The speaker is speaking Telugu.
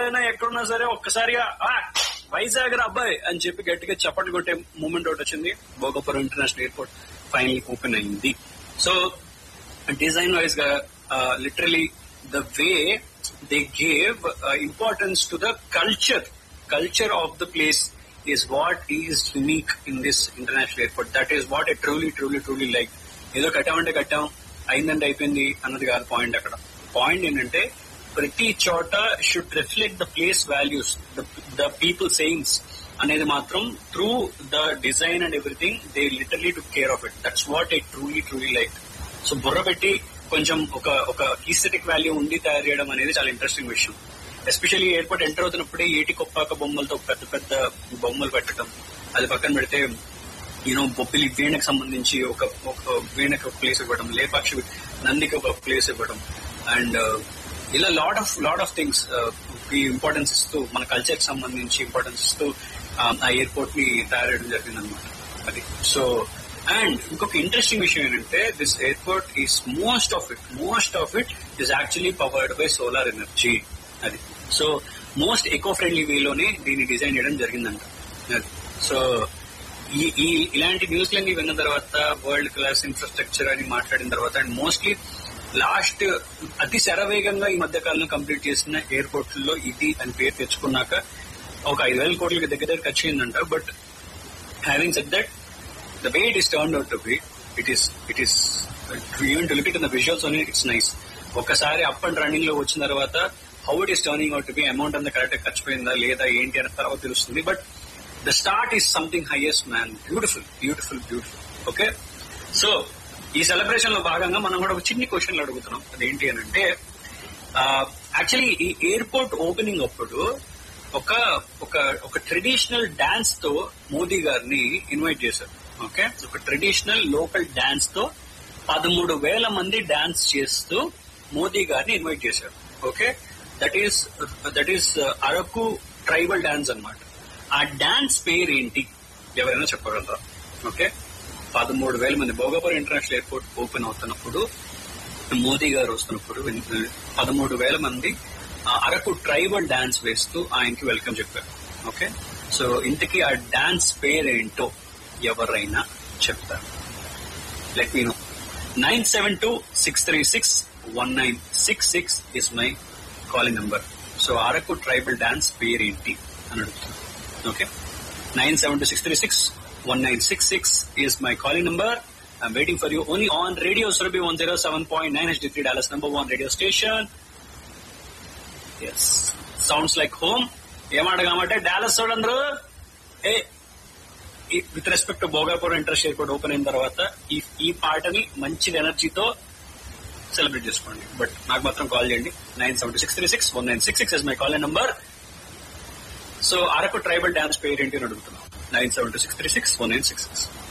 ఎవరైనా ఎక్కడున్నా సరే ఒక్కసారిగా "ఆ, వైజాగ్ రా అబ్బాయి అని చెప్పి గట్టిగా చప్పట్లు కొట్టే మూమెంట్ ఒకటి వచ్చింది Bhogapuram international airport final open అయింది సో డిజైన్ వైజ్ గా literally the way they gave importance to the culture culture of the place is what is unique in this international airport that is what a truly truly truly like ఏదో కట్టామంటే కట్టాం అయిందంటే అయిపోయింది అన్నది కాదు పాయింట్ అక్కడ పాయింట్ ఏంటంటే ప్రతి చోట should reflect the place values the people sayings అనేది మాత్రం through the design and everything they literally to care of it that's what I truly truly like so బుర్ర పెట్టి కొంచెం ఒక ఒక ఈస్థెటిక్ వాల్యూ ఉండి తయారు చేయడం అనేది చాలా ఇంట్రెస్టింగ్ విషయం ఎస్పెషల్లీ ఎయిర్పోర్ట్ ఎంటర్ అవుతున్నప్పుడే ఏటి కొప్పాక బొమ్మలతో పెద్ద పెద్ద బొమ్మలు పెట్టడం అది పక్కన పెడితే యూనో బొప్పిలి వీణకు సంబంధించి ఒక ఒక వీణకి ఒక ప్లేస్ ఇవ్వడం లేపాక్షి నందికి ఒక ప్లేస్ ఇవ్వడం అండ్ ఇలా lot of lot of things కి ఇంపార్టెన్స్ ఇస్తూ మన కల్చర్ కి సంబంధించి ఇంపార్టెన్స్ ఇస్తూ ఆ ఎయిర్పోర్ట్ ని తయారయడం జరిగింది అనమాట అది సో అండ్ ఇంకొక ఇంట్రెస్టింగ్ విషయం ఏంటంటే this airport is most of it most of it is actually powered by solar energy అది సో మోస్ట్ ఎకో ఫ్రెండ్లీ వేలోనే దీన్ని డిజైన్ చేయడం జరిగిందంట అది సో ఈ ఈ ఇలాంటి న్యూస్లన్నీ విన్న తర్వాత వరల్డ్ క్లాస్ ఇన్ఫ్రాస్ట్రక్చర్ అని మాట్లాడిన తర్వాత అండ్ మోస్ట్లీ లాస్ట్ అతి శరవేగంగా ఈ మధ్య కాలంలో కంప్లీట్ చేసిన ఎయిర్పోర్ట్ లో ఇది అని పేరు తెచ్చుకున్నాక ఒక ఐదు వేల కోట్లకి దగ్గర దగ్గర ఖర్చు అయిందంట but having set that the way it is turn out to be it is it is even to look in the visuals only it's nice ఒక్కసారి అప్ అండ్ రన్నింగ్ లో వచ్చిన తర్వాత how it is turning out to be amount అంతా కరెక్ట్ ఖర్చుపోయిందా లేదా ఏంటి అనే తర్వాత తెలుస్తుంది but the start is something highest man beautiful beautiful beautiful okay so ఈ సెలబ్రేషన్ లో భాగంగా మనం కూడా ఒక చిన్ని క్వశ్చన్లు అడుగుతున్నాం అదేంటి అని అంటే యాక్చువల్లీ ఈ ఎయిర్పోర్ట్ ఓపెనింగ్ అప్పుడు ఒక ఒక ఒక ట్రెడిషనల్ డాన్స్ తో మోదీ గారిని ఇన్వైట్ చేశారు ఓకే ఒక ట్రెడిషనల్ లోకల్ డాన్స్ తో పదమూడు వేల మంది డాన్స్ చేస్తూ మోదీ గారిని ఇన్వైట్ చేశారు okay that is that is Araku tribal dance అన్నమాట ఆ డాన్స్ పేరు ఏంటి ఎవరైనా చెప్పగలరా ఓకే పదమూడు వేల మంది భోగాపురం ఇంటర్నేషనల్ ఎయిర్పోర్ట్ ఓపెన్ అవుతున్నప్పుడు మోదీ గారు వస్తున్నప్పుడు పదమూడు వేల మంది ఆ అరకు ట్రైబల్ డాన్స్ వేస్తూ ఆయనకి వెల్కమ్ చెప్పారు ఓకే సో ఇంతకీ ఆ డాన్స్ పేరేంటో ఎవరైనా చెప్తారు let me know nine seven two six three six one nine six six is my calling number so Araku tribal dance పేరేంటి అని అడుగుతున్నాను okay nine seven two six three six one nine six six is my calling number I'm waiting for you only on radio Surabhi one zero seven point nine H three Dallas number one radio station yes sounds like home ఏమడగామంటే Dallas చూడందరు A with respect to Bhogapuram international airport open అయిన తర్వాత ఈ ఈ పాటని మంచి ఎనర్జీతో సెలబ్రేట్ చేసుకోండి బట్ నాకు మాత్రం కాల్ చేయండి nine seven six three six one nine six six is my call number so Araku tribal dance పేరు ఏంటి అని అడుగుతున్నాం nine seven two six three six one nine six six